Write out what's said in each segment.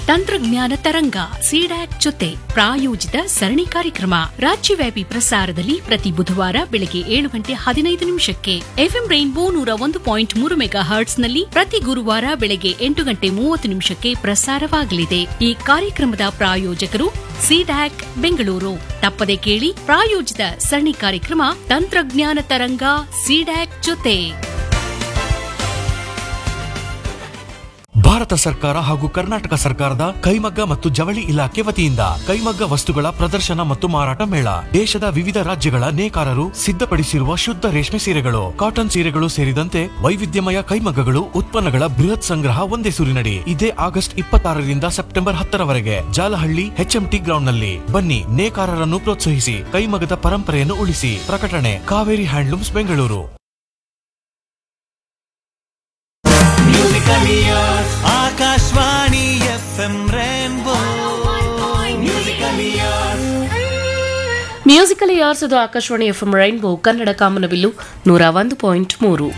ತಂತ್ರಜ್ಞಾನ ತರಂಗ ಸಿಡ್ಯಾಕ್ ಜೊತೆ ಪ್ರಾಯೋಜಿತ ಸರಣಿ ಕಾರ್ಯಕ್ರಮ ರಾಜ್ಯವ್ಯಾಪಿ ಪ್ರಸಾರದಲ್ಲಿ ಪ್ರತಿ ಬುಧವಾರ ಬೆಳಗ್ಗೆ ಏಳು ಗಂಟೆ ಹದಿನೈದು ನಿಮಿಷಕ್ಕೆ ಎಫ್ಎಂ ರೈನ್ಬೋ ನೂರ ಒಂದು ಪಾಯಿಂಟ್ ಮೂರು ಮೆಗಾ ಹರ್ಟ್ಸ್ನಲ್ಲಿ ಪ್ರತಿ ಗುರುವಾರ ಬೆಳಗ್ಗೆ ಎಂಟು ಗಂಟೆ ಮೂವತ್ತು ನಿಮಿಷಕ್ಕೆ ಪ್ರಸಾರವಾಗಲಿದೆ ಈ ಕಾರ್ಯಕ್ರಮದ ಪ್ರಾಯೋಜಕರು ಸಿಡ್ಯಾಕ್ ಬೆಂಗಳೂರು ತಪ್ಪದೆ ಕೇಳಿ ಪ್ರಾಯೋಜಿತ ಸರಣಿ ಕಾರ್ಯಕ್ರಮ ತಂತ್ರಜ್ಞಾನ ತರಂಗ ಸಿಡ್ಯಾಕ್ ಜೊತೆ ಭಾರತ ಸರ್ಕಾರ ಹಾಗೂ ಕರ್ನಾಟಕ ಸರ್ಕಾರದ ಕೈಮಗ್ಗ ಮತ್ತು ಜವಳಿ ಇಲಾಖೆ ವತಿಯಿಂದ ಕೈಮಗ್ಗ ವಸ್ತುಗಳ ಪ್ರದರ್ಶನ ಮತ್ತು ಮಾರಾಟ ಮೇಳ ದೇಶದ ವಿವಿಧ ರಾಜ್ಯಗಳ ನೇಕಾರರು ಸಿದ್ಧಪಡಿಸಿರುವ ಶುದ್ಧ ರೇಷ್ಮೆ ಸೀರೆಗಳು ಕಾಟನ್ ಸೀರೆಗಳು ಸೇರಿದಂತೆ ವೈವಿಧ್ಯಮಯ ಕೈಮಗ್ಗಗಳು ಉತ್ಪನ್ನಗಳ ಬೃಹತ್ ಸಂಗ್ರಹ ಒಂದೇ ಸೂರಿನಡಿ ಇದೇ ಆಗಸ್ಟ್ ಇಪ್ಪತ್ತಾರರಿಂದ ಸೆಪ್ಟೆಂಬರ್ ಹತ್ತರವರೆಗೆ ಜಾಲಹಳ್ಳಿ ಎಚ್ಎಂಟಿ ಗ್ರೌಂಡ್ ನಲ್ಲಿ ಬನ್ನಿ ನೇಕಾರರನ್ನು ಪ್ರೋತ್ಸಾಹಿಸಿ ಕೈಮಗ್ಗದ ಪರಂಪರೆಯನ್ನು ಉಳಿಸಿ ಪ್ರಕಟಣೆ Kaveri handlooms Bengaluru Akashvani F M rainbow musical years musical years ಅದು Akashvani F M rainbow Kannada ಕಾಮನಬಿಲ್ಲು ನೂರ ಒಂದು ಪಾಯಿಂಟ್ ಮೂರು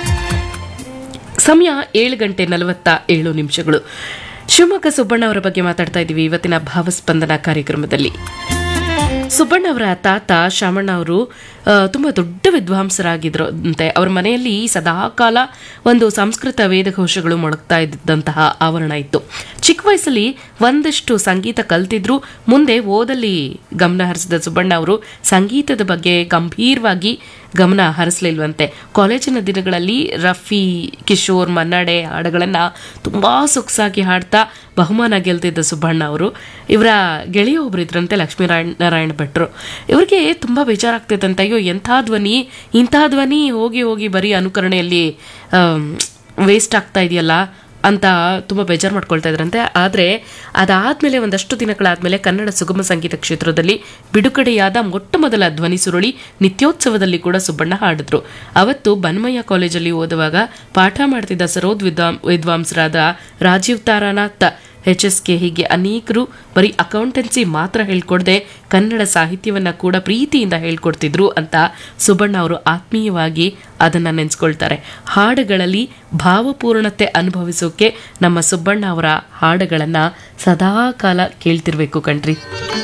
ಸಮಯ ಏಳು ಗಂಟೆ ನಲವತ್ತ ಏಳು ನಿಮಿಷಗಳು ಶಿವಮೊಗ್ಗ ಸುಬ್ಬಣ್ಣ ಅವರ ಬಗ್ಗೆ ಮಾತಾಡ್ತಾ ಇದ್ದೀವಿ ಇವತ್ತಿನ ಭಾವಸ್ಪಂದನ ಕಾರ್ಯಕ್ರಮದಲ್ಲಿ ಸುಬ್ಬಣ್ಣ ಅವರ ತಾತ ಶಾಮಣ್ಣ ಅವರು ಆ, ತುಂಬಾ ದೊಡ್ಡ ವಿದ್ವಾಂಸರಾಗಿದ್ರು ಅಂತೆ ಅವ್ರ ಮನೆಯಲ್ಲಿ ಸದಾಕಾಲ ಒಂದು ಸಂಸ್ಕೃತ ವೇದಘೋಷಗಳು ಮೊಳಗ್ತಾ ಇದ್ದಂತಹ ಆವರಣ ಇತ್ತು ಚಿಕ್ಕ ವಯಸ್ಸಲ್ಲಿ ಒಂದಷ್ಟು ಸಂಗೀತ ಕಲ್ತಿದ್ರು ಮುಂದೆ ಓದಲ್ಲಿ ಗಮನ ಹರಿಸಿದ ಸುಬ್ಬಣ್ಣ ಅವರು ಸಂಗೀತದ ಬಗ್ಗೆ ಗಂಭೀರವಾಗಿ ಗಮನ ಹರಿಸಲಿಲ್ವಂತೆ ಕಾಲೇಜಿನ ದಿನಗಳಲ್ಲಿ ರಫಿ ಕಿಶೋರ್ ಮನ್ನಡೆ ಹಾಡುಗಳನ್ನು ತುಂಬಾ ಸೊಗಸಾಗಿ ಹಾಡ್ತಾ ಬಹುಮಾನ ಗೆಲ್ತಿದ್ದ ಸುಬ್ಬಣ್ಣ ಅವರು ಇವರ ಗೆಳೆಯ ಒಬ್ರು ಇದ್ರಂತೆ ಲಕ್ಷ್ಮೀನಾರಾಯಣ ನಾರಾಯಣ ಭಟ್ರು ಇವ್ರಿಗೆ ತುಂಬಾ ಬೇಜಾರಾಗ್ತಿತ್ತಂತೆ ಅಯ್ಯೋ ಎಂಥ ಧ್ವನಿ ಇಂಥ ಧ್ವನಿ ಹೋಗಿ ಹೋಗಿ ಬರೀ ಅನುಕರಣೆಯಲ್ಲಿ ವೇಸ್ಟ್ ಆಗ್ತಾ ಇದೆಯಲ್ಲ ಅಂತ ತುಂಬ ಬೇಜಾರು ಮಾಡ್ಕೊಳ್ತಾ ಇದ್ರಂತೆ ಆದರೆ ಅದಾದಮೇಲೆ ಒಂದಷ್ಟು ದಿನಗಳಾದಮೇಲೆ ಕನ್ನಡ ಸುಗಮ ಸಂಗೀತ ಕ್ಷೇತ್ರದಲ್ಲಿ ಬಿಡುಗಡೆಯಾದ ಮೊಟ್ಟ ಮೊದಲ ಧ್ವನಿ ಸುರುಳಿ ನಿತ್ಯೋತ್ಸವದಲ್ಲಿ ಕೂಡ ಸುಬ್ಬಣ್ಣ ಹಾಡಿದ್ರು ಅವತ್ತು ಬನ್ಮಯ್ಯ ಕಾಲೇಜಲ್ಲಿ ಓದುವಾಗ ಪಾಠ ಮಾಡ್ತಿದ್ದ ಸರೋದ್ ವಿದ್ವಾಂ ವಿದ್ವಾಂಸರಾದ Rajeev Taranath H S K ಹೀಗೆ ಅನೇಕರು ಬರೀ ಅಕೌಂಟೆನ್ಸಿ ಮಾತ್ರ ಹೇಳ್ಕೊಡದೆ ಕನ್ನಡ ಸಾಹಿತ್ಯವನ್ನ ಕೂಡ ಪ್ರೀತಿಯಿಂದ ಹೇಳ್ಕೊಡ್ತಿದ್ರು ಅಂತ ಸುಬ್ಬಣ್ಣ ಅವರು ಆತ್ಮೀಯವಾಗಿ ಅದನ್ನ ನೆನೆಸ್ಕೊಳ್ತಾರೆ ಹಾಡುಗಳಲ್ಲಿ ಭಾವಪೂರ್ಣತೆ ಅನುಭವಿಸೋಕೆ ನಮ್ಮ ಸುಬ್ಬಣ್ಣ ಅವರ ಹಾಡುಗಳನ್ನ ಸದಾ ಕಾಲ ಕೇಳ್ತಿರ್ಬೇಕು ಕಣ್ರಿ